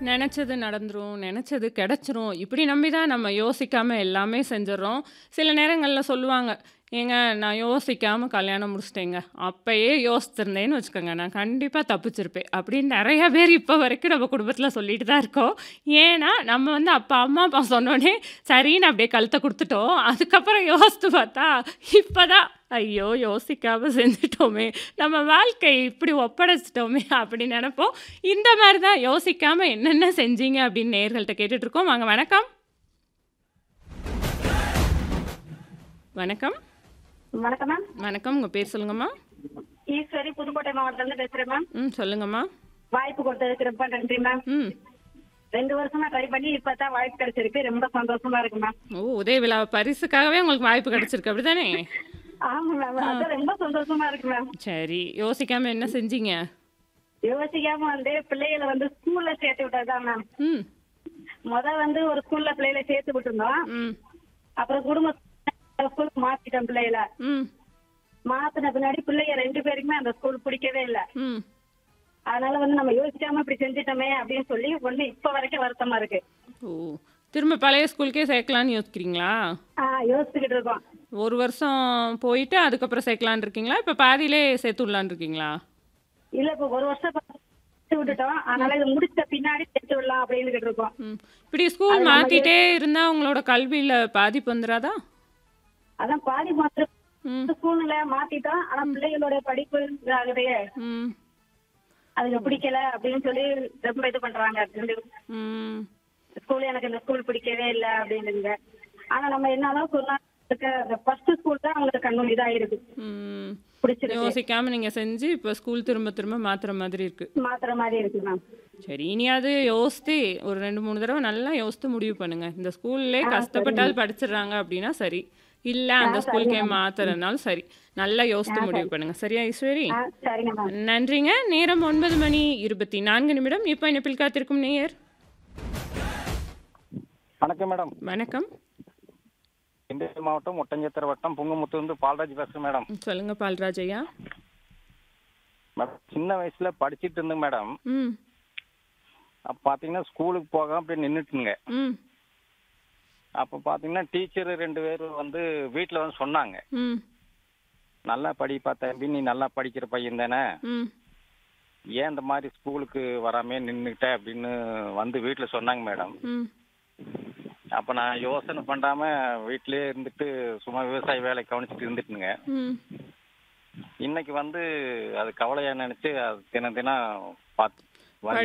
நெனச்சது நடந்துரும், நெனச்சது கெடைச்சிரும். இப்படி நம்பி தான் நம்ம யோசிக்காம எல்லாமே செஞ்சுர்றோம். சில நேரங்கள்ல சொல்லுவாங்க, "ஏங்க நான் யோசிக்காம கல்யாணம் முடிச்சுட்டேங்க. அப்பயே யோசிச்சிருந்தேன்னு வச்சுக்கோங்க, நான் கண்டிப்பா தப்பிச்சிருப்பேன்." அப்படின்னு நெறைய பேர் இப்ப வரைக்கும் நம்ம குடும்பத்தில சொல்லிட்டு தான் இருக்கோம். ஏன்னா, நம்ம வந்து அப்ப அம்மா, அப்பா சொன்னோனே சரின்னு அப்படியே கழுத்த குடுத்துட்டோம். அதுக்கப்புறம் யோசித்து பார்த்தா, இப்ப தான் ஐயோ! யோசிக்காம செஞ்சுட்டோமே! நம்ம வாழ்க்கை இப்படி ஒப்படைச்சுட்டோமே! அப்படி நெனைப்போம். இந்த மாரி தான் யோசிக்காம என்னென்ன செஞ்சீங்க அப்படின்னு நேயர்கள்ட்ட கேட்டுட்டு இருக்கோம். வாங்க வணக்கம். வணக்கம். வணக்கம் மேம். வணக்கம். உங்க பேர் சொல்லுங்கம்மா? ஈஸ்வரி புதுக்கோட்டை மாவட்டத்திலிருந்து பேசுறேன் மேம். ம். சொல்லுங்கம்மா. வாய்ப்பு கொடுத்ததுக்கு ரொம்ப நன்றி மேம். ம். 2 வருஷமா ட்ரை பண்ணி இப்ப தான் வாய்ப்பு கிடைச்சிருக்கு. ரொம்ப சந்தோஷமா இருக்கு மேம். ஓ! உதய விழா பரிசுக்காகவே உங்களுக்கு வாய்ப்பு கிடைச்சிருக்கு. அப்படிதானே? ஆமா மேம். ஆ. அதான் ரொம்ப சந்தோஷமா இருக்கு மேம். சரி. யோசிக்காம என்ன செஞ்சீங்க? யோசிக்காம வந்து பிள்ளைகள வந்து ஸ்கூல்ல சேர்த்து விட்டது தான் மேம். ம். மொத வந்து ஒரு ஸ்கூல்ல பிள்ளைகள சேர்த்து விட்டுருந்தோம். ம். அப்புறம் குடும்ப ஸ்கூலுக்கு மாத்திட்டோம் பிள்ளைகள. ம். மாத்தின பின்னாடி பிள்ளைங்க 2 பேருக்குமே அந்த ஸ்கூல் பிடிக்கவே இல்ல. ம். அதனால வந்து நம்ம யோசிக்காம இப்படி செஞ்சுட்டோமே அப்படின்னு சொல்லி ஒண்ணு இப்ப வரைக்கும் வருத்தமா இருக்கு. ஓ! திரும்ப பழைய ஸ்கூலுக்கே சேர்க்கலான்னு யோசிக்கிறீங்களா? ஆ யோசிச்சுக்கிட்டு இருக்கோம். 1 வருஷம் போயிட்டு அதுக்கப்புறம் சேர்க்கலான்னு இருக்கீங்களா? இப்ப பாதியிலே சேர்த்து விடலான்னு இருக்கீங்களா? இல்ல இப்ப ஒரு வருஷம் சேர்த்து விட்டுட்டோம். அதனால இது முடிச்ச பின்னாடி சேர்த்து விடலாம் அப்படின்னு இருக்கோம். ம். இப்படி ஸ்கூல் அது நம்ம மாத்திட்டே இருந்தா உங்களோட கல்வியில பாதிப்பு வந்துராதா? அதான் பாதி மாத்திரம் ம். சூழ்நிலை மாத்திட்டோம். ஆனா பிள்ளைகளோட படிப்பு இதாகுதே. ம். அதுங்க பிடிக்கல அப்படின்னு சொல்லி ரொம்ப இது பண்றாங்க. ரெண்டு ம். ஸ்கூல் எனக்கு இந்த ஸ்கூல் பிடிக்கவே இல்ல அப்படின்னுங்க. ஆனா நம்ம என்னதான் சொன்னா அந்த ஃபர்ஸ்ட் ஸ்கூல் தான் அவங்களுக்கு கண்ணு இதாயிருக்கு. ம். பிடிச்சிருக்கு. யோசிக்காம நீங்க செஞ்சு இப்ப ஸ்கூல் திரும்ப திரும்ப மாத்துற மாதிரி இருக்கு. மாத்துற மாதிரி இருக்கு மேம். சரி. இனியாவது யோசித்து ஒரு 2, 3 தடவ நல்லா யோசித்து முடிவு பண்ணுங்க. இந்த ஸ்கூல்லே ஆ சரிங்க. கஷ்டப்பட்டாலும் படிச்சிடுறாங்க அப்படின்னா சரி. இல்ல ஆ அந்த சரிங்க ஸ்கூலுக்கே மேம். மாத்துறதுனாலும் சரி. நல்லா ஆ யோசித்து முடிவு சரி. பண்ணுங்க. சரியா ஈஸ்வரி? ஆ சரிங்க மேம். நன்றிங்க. நேரம் 9 மணி 24 நிமிடம். இப்ப இணைப்பில் காத்திருக்கும் நேயர். வணக்கம் மேடம். வணக்கம். திண்டுக்கல் மாவட்டம் ஒட்டஞ்சத்திர வட்டம் புங்கமுத்தூர்ந்து பால்ராஜ் பேசுறேன் மேடம். ம். சொல்லுங்க பால்ராஜ் ஐயா. மேடம் சின்ன வயசுல படிச்சிட்டு இருந்தேன் மேடம். ம். அப்ப பாத்தீங்கன்னா ஸ்கூலுக்கு போகாம அப்படியே நின்னுட்டுங்க. ம். அப்ப பாத்தீங்கன்னா டீச்சர் 2 பேரும் வந்து வீட்ல வந்து சொன்னாங்க. ம். நல்லா படிப்பா தம்பி நீ நல்லா படிக்கிற பையன் தானே. ம். ஏன் இந்த மாதிரி ஸ்கூலுக்கு வராம நின்னுட்ட அப்படின்னு வந்து வீட்ல சொன்னாங்க மேடம். ம். அப்ப நான் யோசனை பண்ணாம வீட்லயே இருந்துட்டு சும்மா விவசாய வேலை கவனிச்சிட்டு இருந்துட்டுங்க. ம். இன்னைக்கு வந்து அது கவலையா நினைச்சு அது தினம் தினம் பாத்து